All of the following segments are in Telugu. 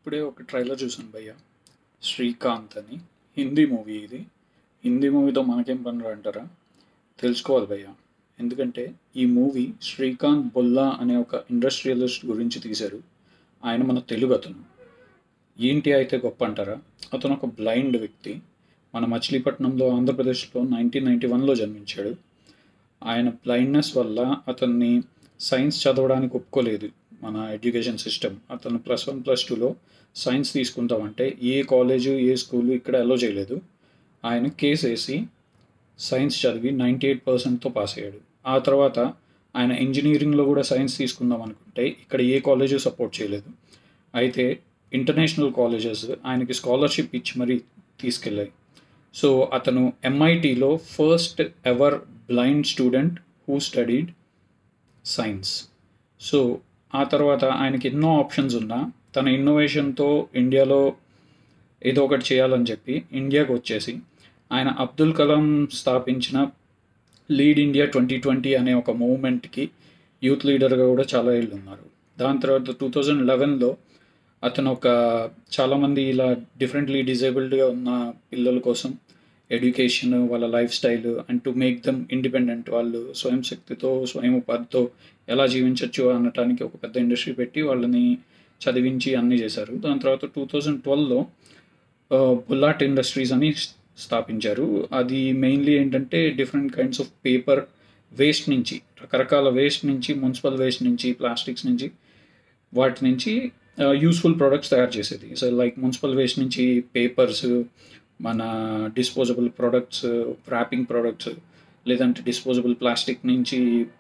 ఇప్పుడే ఒక ట్రైలర్ చూసాను భయ్య శ్రీకాంత్ అని హిందీ మూవీ ఇది హిందీ మూవీతో మనకేం పనులు అంటారా తెలుసుకోవాలి భయ్య ఎందుకంటే ఈ మూవీ శ్రీకాంత్ బొల్లా అనే ఒక ఇండస్ట్రియలిస్ట్ గురించి తీశారు ఆయన మన తెలుగు అతను ఏంటి అయితే గొప్ప అంటారా అతను ఒక బ్లైండ్ వ్యక్తి మన మచిలీపట్నంలో ఆంధ్రప్రదేశ్లో నైన్టీన్ నైంటీ వన్లో జన్మించాడు ఆయన బ్లైండ్నెస్ వల్ల అతన్ని సైన్స్ చదవడానికి ఒప్పుకోలేదు మన ఎడ్యుకేషన్ సిస్టమ్ అతను ప్లస్ వన్ ప్లస్ టూలో సైన్స్ తీసుకుంటామంటే ఏ కాలేజు ఏ స్కూలు ఇక్కడ అలో చేయలేదు ఆయన కేసు వేసి సైన్స్ చదివి నైంటీ ఎయిట్ పర్సెంట్తో పాస్ అయ్యాడు ఆ తర్వాత ఆయన ఇంజనీరింగ్లో కూడా సైన్స్ తీసుకుందాం అనుకుంటే ఇక్కడ ఏ కాలేజు సపోర్ట్ చేయలేదు అయితే ఇంటర్నేషనల్ కాలేజెస్ ఆయనకి స్కాలర్షిప్ ఇచ్చి మరీ తీసుకెళ్ళాయి సో అతను ఎంఐటీలో first ever blind student who studied science so ఆ తర్వాత ఆయనకి ఎన్నో ఆప్షన్స్ ఉన్నా తన ఇన్నోవేషన్తో ఇండియాలో ఏదో ఒకటి చేయాలని చెప్పి ఇండియాకి వచ్చేసి ఆయన అబ్దుల్ కలాం స్థాపించిన లీడ్ ఇండియా ట్వంటీ ట్వంటీ అనే ఒక మూవ్మెంట్కి యూత్ లీడర్గా కూడా చాలా ఏళ్ళు ఉన్నారు దాని తర్వాత టూ థౌజండ్ లెవెన్లో అతను ఒక చాలామంది ఇలా డిఫరెంట్లీ డిజేబుల్డ్గా ఉన్న పిల్లల కోసం ఎడ్యుకేషన్ వాళ్ళ lifestyle and to make them independent వాళ్ళు స్వయం శక్తితో స్వయం ఉపాధితో ఎలా జీవించవచ్చు అనటానికి ఒక పెద్ద ఇండస్ట్రీ పెట్టి వాళ్ళని చదివించి అన్నీ చేశారు దాని తర్వాత టూ థౌజండ్ ట్వెల్వ్లో బుల్లాట్ ఇండస్ట్రీస్ అని స్థాపించారు అది మెయిన్లీ ఏంటంటే different kinds of paper waste నుంచి రకరకాల వేస్ట్ నుంచి మున్సిపల్ వేస్ట్ నుంచి ప్లాస్టిక్స్ నుంచి వాటి నుంచి యూస్ఫుల్ ప్రొడక్ట్స్ తయారు చేసేది సో లైక్ మున్సిపల్ వేస్ట్ నుంచి పేపర్స్ మన డిస్పోజబుల్ ప్రొడక్ట్స్ ర్యాపింగ్ ప్రొడక్ట్స్ లేదంటే డిస్పోజబుల్ ప్లాస్టిక్ నుంచి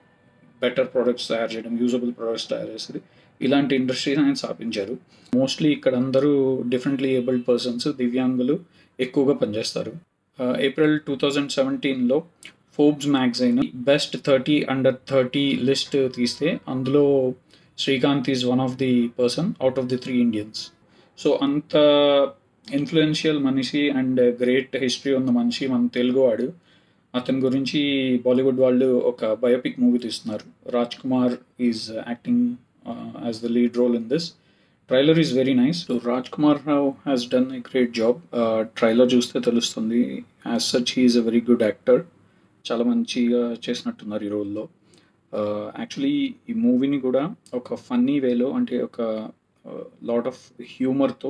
బెటర్ ప్రొడక్ట్స్ తయారు చేయడం యూజబుల్ ప్రొడక్ట్స్ తయారు చేసేది ఇలాంటి ఇండస్ట్రీస్ ఆయన స్థాపించారు మోస్ట్లీ ఇక్కడ అందరూ డిఫరెంట్లీ ఏబుల్డ్ పర్సన్స్ దివ్యాంగులు ఎక్కువగా పనిచేస్తారు ఏప్రిల్ టూ థౌజండ్ సెవెంటీన్లో Forbes magazine best thirty under thirty list తీస్తే అందులో Srikanth is one of the person out of the three Indians so అంత ఇన్ఫ్లుయెన్షియల్ మనిషి అండ్ గ్రేట్ హిస్టరీ ఉన్న మనిషి మన తెలుగువాడు అతని గురించి బాలీవుడ్ వాళ్ళు ఒక బయోపిక్ మూవీ తీస్తున్నారు Raj Kumar is acting as the lead role in this trailer is very nice so Raj Kumar Rao has done a great job trailer చూస్తే తెలుస్తుంది as such he's a very good actor చాలా మంచిగా చేసినట్టున్నారు ఈ రోల్లో యాక్చువల్లీ ఈ మూవీని కూడా ఒక ఫన్నీ వేలో అంటే ఒక లాట్ ఆఫ్ హ్యూమర్తో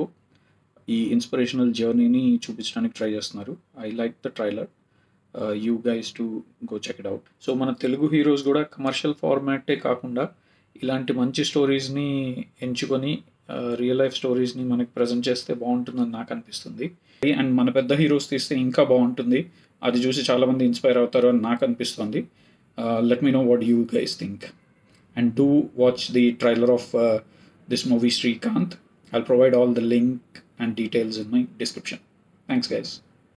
ఈ ఇన్స్పిరేషనల్ జర్నీని చూపించడానికి ట్రై చేస్తున్నారు I like the trailer you guys to go check it out so మన తెలుగు హీరోస్ కూడా కమర్షియల్ ఫార్మాటే కాకుండా ఇలాంటి మంచి స్టోరీస్ని ఎంచుకొని రియల్ లైఫ్ స్టోరీస్ని మనకి ప్రజెంట్ చేస్తే బాగుంటుందని నాకు అనిపిస్తుంది అండ్ మన పెద్ద హీరోస్ తీస్తే ఇంకా బాగుంటుంది అది చూసి చాలామంది ఇన్స్పైర్ అవుతారు అని నాకు అనిపిస్తుంది let me know what you guys think and do watch the trailer of this movie Srikanth I'll provide all the link and details in my description. Thanks, guys.